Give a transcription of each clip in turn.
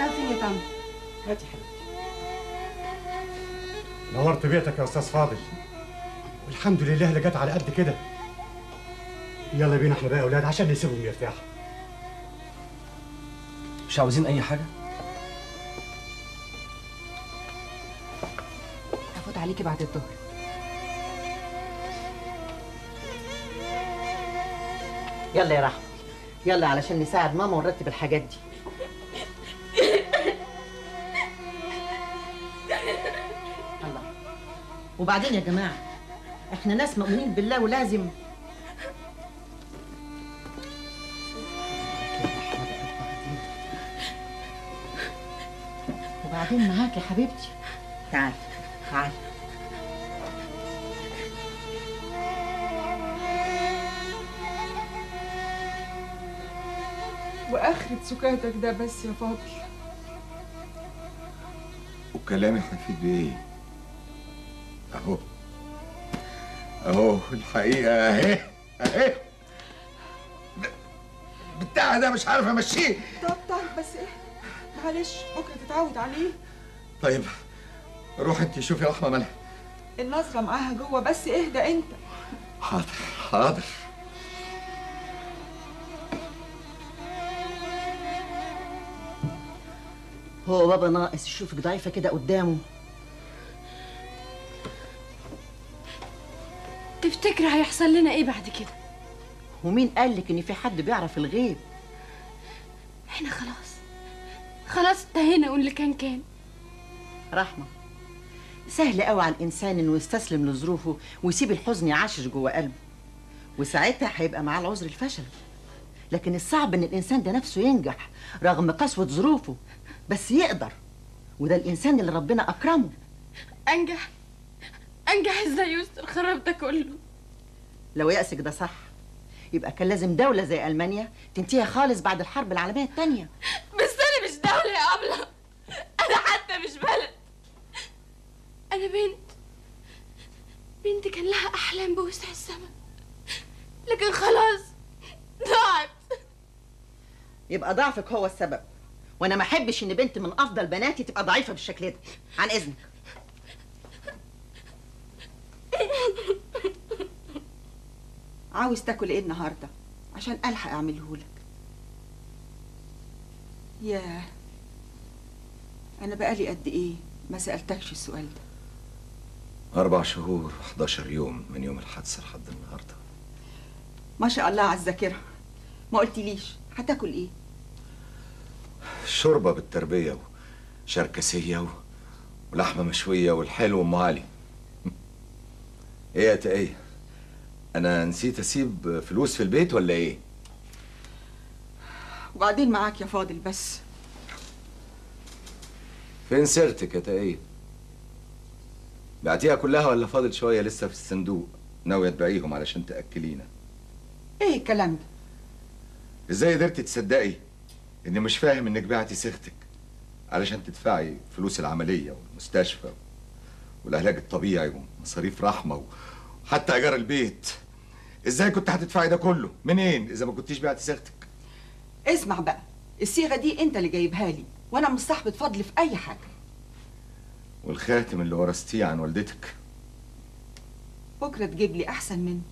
حطها فين يا طنط هاتي حبيبتي نورت بيتك يا استاذ فاضل والحمد لله اللي جت على قد كده يلا بينا احنا بقى يا اولاد عشان نسيبهم يرتاحوا مش عاوزين اي حاجه هفوت عليكي بعد الظهر يلا يا رحمة يلا علشان نساعد ماما ونرتب الحاجات دي الله وبعدين يا جماعة احنا ناس مؤمنين بالله ولازم وبعدين معاك يا حبيبتي تعال تعال واخرة سكاتك ده بس يا فاضل وكلامي هيفيد بايه؟ اهو اهو الحقيقه اهي اهي بتاع ده مش عارف امشيه طب طب بس ايه معلش بكره تتعود عليه طيب روح انت شوفي رحمه مالها النظرة معاها جوه بس اهدى انت حاضر حاضر هو بابا ناقص يشوفك ضعيفة كده قدامه تفتكر هيحصل لنا ايه بعد كده ومين قال لك ان في حد بيعرف الغيب احنا خلاص خلاص انتهينا واللي كان كان رحمة سهل قوي على الإنسان إنه يستسلم لظروفه ويسيب الحزن يعشش جوه قلبه وساعتها هيبقى معاه العذر الفشل لكن الصعب إن الإنسان ده نفسه ينجح رغم قسوة ظروفه بس يقدر وده الإنسان اللي ربنا أكرمه انجح انجح ازاي وسط الخراب ده كله لو يأسك ده صح يبقى كان لازم دولة زي ألمانيا تنتهي خالص بعد الحرب العالمية التانية بس انا مش دولة يا أبلة انا حتى مش بلد انا بنت بنت كان لها احلام بوسع السما لكن خلاص ضاعت يبقى ضعفك هو السبب وانا ما احبش ان بنت من افضل بناتي تبقى ضعيفه بالشكل ده عن اذنك عاوز تاكل ايه النهارده عشان الحق اعمله لك ياه انا بقالي قد ايه ما سالتكش السؤال ده أربع شهور و11 يوم من يوم الحادثة لحد النهاردة ما شاء الله على الذاكره ما قلتليش هتاكل ايه شوربة بالتربية وشركسية و... ولحمة مشوية والحلو أم علي إيه يا تقية؟ أنا نسيت أسيب فلوس في البيت ولا إيه؟ وبعدين معاك يا فاضل بس فين سيرتك يا تقية؟ بعتيها كلها ولا فاضل شوية لسه في الصندوق ناوية تبيعيهم علشان تأكلينا ايه الكلام ده ازاي قدرتي تصدقي اني مش فاهم انك بعتي صيغتك علشان تدفعي فلوس العملية والمستشفى والعلاج الطبيعي ومصاريف رحمة وحتى ايجار البيت ازاي كنت هتدفعي ده كله منين اذا ما كنتيش بعتي صيغتك اسمع بقى الصيغه دي انت اللي جايبها لي وانا مش صاحبه فضل في اي حاجه والخاتم اللي ورثتيه عن والدتك بكره تجيب لي احسن منه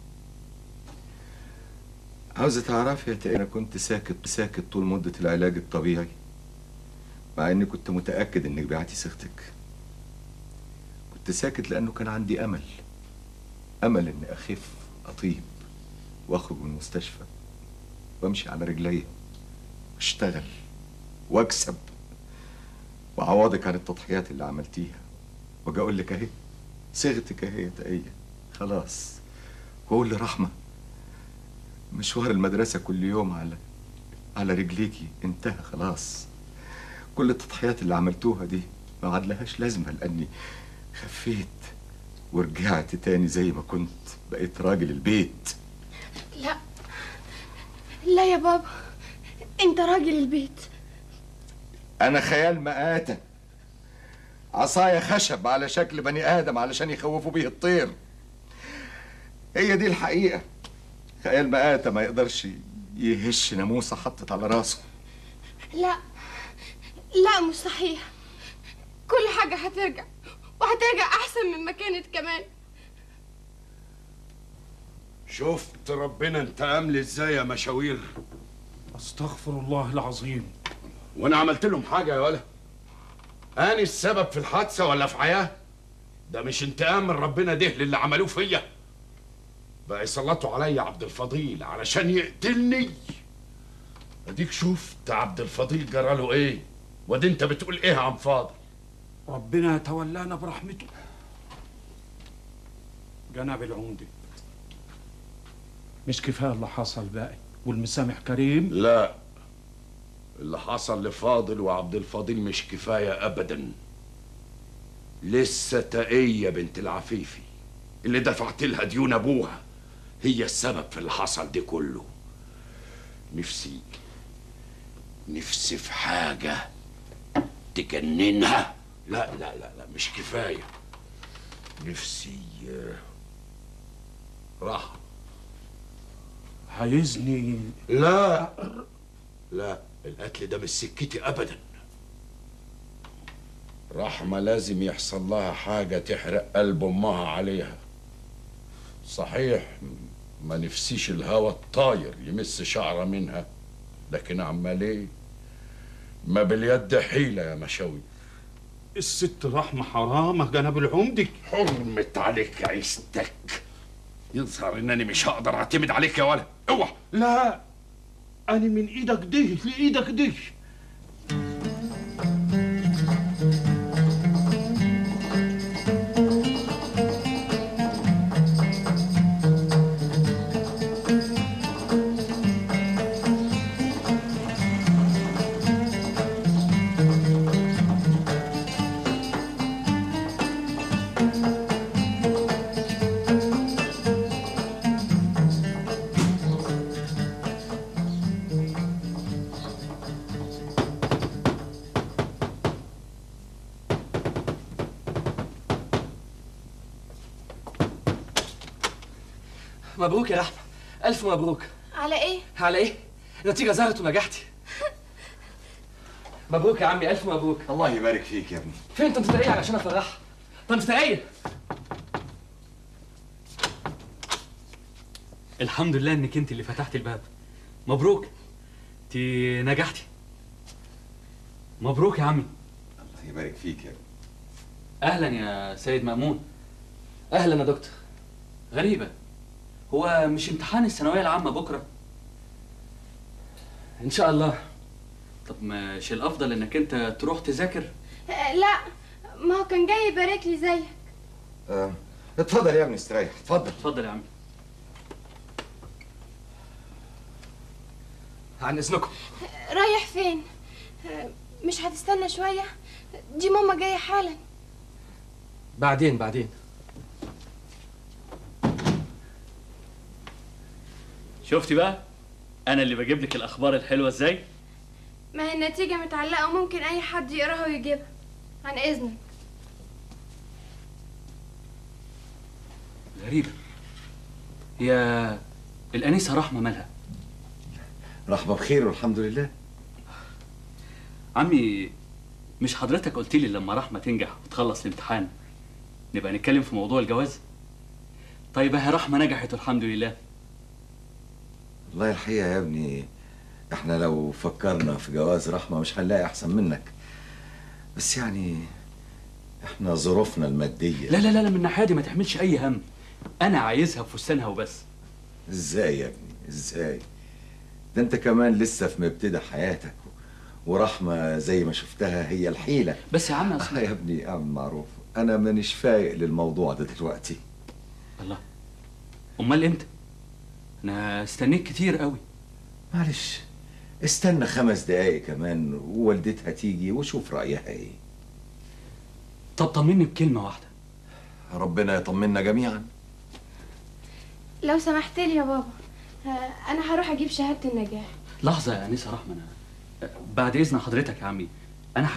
عاوزة تعرفي يا تقي انا كنت ساكت ساكت طول مدة العلاج الطبيعي مع اني كنت متأكد انك بعتي صيغتك كنت ساكت لانه كان عندي امل امل اني اخف اطيب واخرج من المستشفى وامشي على رجلي واشتغل واكسب واعوضك عن التضحيات اللي عملتيها واجي اقول لك اهي صيغتك اهي يا تقية خلاص واقول لرحمه مشوار المدرسة كل يوم على على رجليكي انتهى خلاص كل التضحيات اللي عملتوها دي ما عاد لهاش لازمة لأني خفيت ورجعت تاني زي ما كنت بقيت راجل البيت لا لا يا بابا انت راجل البيت أنا خيال مآتة عصاية خشب على شكل بني آدم علشان يخوفوا بيه الطير هي دي الحقيقة خيال مآتة ما يقدرش يهش ناموسة حطت على راسه لا لا مش صحيح كل حاجة هترجع وهترجع أحسن من ما كانت كمان شفت ربنا انتقم لي ازاي يا مشاوير استغفر الله العظيم وانا عملت لهم حاجه يا ولا اني السبب في الحادثه ولا في حياه ده مش انتقام من ربنا ده للي عملوه فيا بقى يسلطوا عليا عبد الفضيل علشان يقتلني اديك شفت عبد الفضيل جراله ايه وادي انت بتقول ايه عن فاضل ربنا يتولانا برحمته جناب العمدة مش كفاية اللي حصل باقي والمسامح كريم لا اللي حصل لفاضل وعبد الفضيل مش كفاية أبدا لسه تقية بنت العفيفي اللي دفعت لها ديون أبوها هي السبب في اللي حصل ده كله نفسي نفسي في حاجة تجننها لا لا لا لا مش كفاية نفسي آه، راحة عايزني لا لا القتل ده مش سكتي ابدا رحمة لازم يحصل لها حاجة تحرق قلب امها عليها صحيح ما نفسيش الهوى الطاير يمس شعرة منها لكن عمال ايه ما باليد حيلة يا مشاوي الست رحمة حرامة جناب العمدة حرمت عليك عيستك يظهر انني مش هقدر اعتمد عليك يا ولد اوعى لا أنا من إيدك دي لإيدك دي مبروك يا رحمة ألف مبروك على إيه؟ على إيه؟ النتيجة ظهرت ونجحتي مبروك يا عمي ألف مبروك الله يبارك فيك يا ابني فين طنط تقية علشان أفرحها طنط تقية الحمد لله إنك أنت اللي فتحتي الباب مبروك أنت نجحتي مبروك يا عمي الله يبارك فيك يا ابني أهلا يا سيد مأمون أهلا يا دكتور غريبة هو مش امتحان الثانوية العامة بكرة؟ إن شاء الله طب مش الأفضل إنك أنت تروح تذاكر؟ آه، لا ما هو كان جاي يبارك لي زيك آه. اتفضل يا ابني استريح اتفضل اتفضل يا عمي عن إذنكم رايح فين؟ آه، مش هتستنى شوية؟ دي ماما جاية حالا بعدين بعدين شفتي بقى؟ أنا اللي بجيب لك الأخبار الحلوة إزاي؟ ما هي النتيجة متعلقة وممكن أي حد يقراها ويجيبها عن إذنك غريبة هي الأنيسة رحمة مالها؟ رحمة بخير والحمد لله عمي مش حضرتك قلت لي لما رحمة تنجح وتخلص الامتحان نبقى نتكلم في موضوع الجواز؟ طيب اهي رحمة نجحت والحمد لله والله الحقيقة يا ابني احنا لو فكرنا في جواز رحمة مش هنلاقي احسن منك بس يعني احنا ظروفنا المادية لا لا لا لا من الناحية دي ما تحملش أي هم أنا عايزها بفستانها وبس ازاي يا ابني ازاي ده انت كمان لسه في مبتدأ حياتك ورحمة زي ما شفتها هي الحيلة بس يا عم آه أصل يا ابني اعمل معروف انا مانيش فايق للموضوع ده دلوقتي الله أمال إمتى؟ أنا استنيت كتير قوي معلش استنى خمس دقايق كمان ووالدتها تيجي وشوف رأيها ايه طب طمني بكلمة واحدة ربنا يطمنا جميعا لو سمحت لي يا بابا آه، أنا هروح أجيب شهادة النجاح لحظة يا أنسة رحمة أنا بعد إذن حضرتك يا عمي